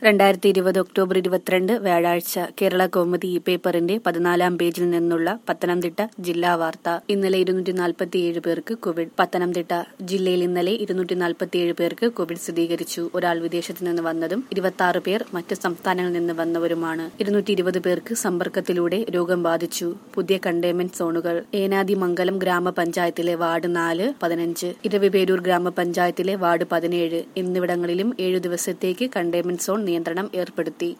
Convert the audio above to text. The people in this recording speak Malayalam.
രണ്ടായിരത്തി ഇരുപത് ഒക്ടോബർ ഇരുപത്തിരണ്ട് വ്യാഴാഴ്ച കേരള കൗമുദി ഇ പേപ്പറിന്റെ പതിനാലാം പേജിൽ നിന്നുള്ള പത്തനംതിട്ട ജില്ലാ വാർത്ത ഇന്നലെ ഇരുന്നൂറ്റി നാൽപ്പത്തിയേഴ് പേർക്ക് കോവിഡ് പത്തനംതിട്ട ജില്ലയിൽ ഇന്നലെ ഇരുന്നൂറ്റി നാൽപ്പത്തിയേഴ് പേർക്ക് കോവിഡ് സ്ഥിരീകരിച്ചു ഒരാൾ വിദേശത്ത് നിന്ന് വന്നതും ഇരുപത്തി ആറ് പേർ മറ്റ് സംസ്ഥാനങ്ങളിൽ നിന്ന് വന്നവരുമാണ് ഇരുന്നൂറ്റി ഇരുപത് പേർക്ക് സമ്പർക്കത്തിലൂടെ രോഗം ബാധിച്ചു പുതിയ കണ്ടെയ്ൻമെന്റ് സോണുകൾ ഏനാദി മംഗലം ഗ്രാമപഞ്ചായത്തിലെ വാർഡ് നാല് പതിനഞ്ച് ഇരവിപേരൂർ ഗ്രാമപഞ്ചായത്തിലെ വാർഡ് പതിനേഴ് എന്നിവിടങ്ങളിലും ഏഴു ദിവസത്തേക്ക് കണ്ടെയ്ൻമെന്റ് സോൺ നിയന്ത്രണം ഏർപ്പെടുത്തി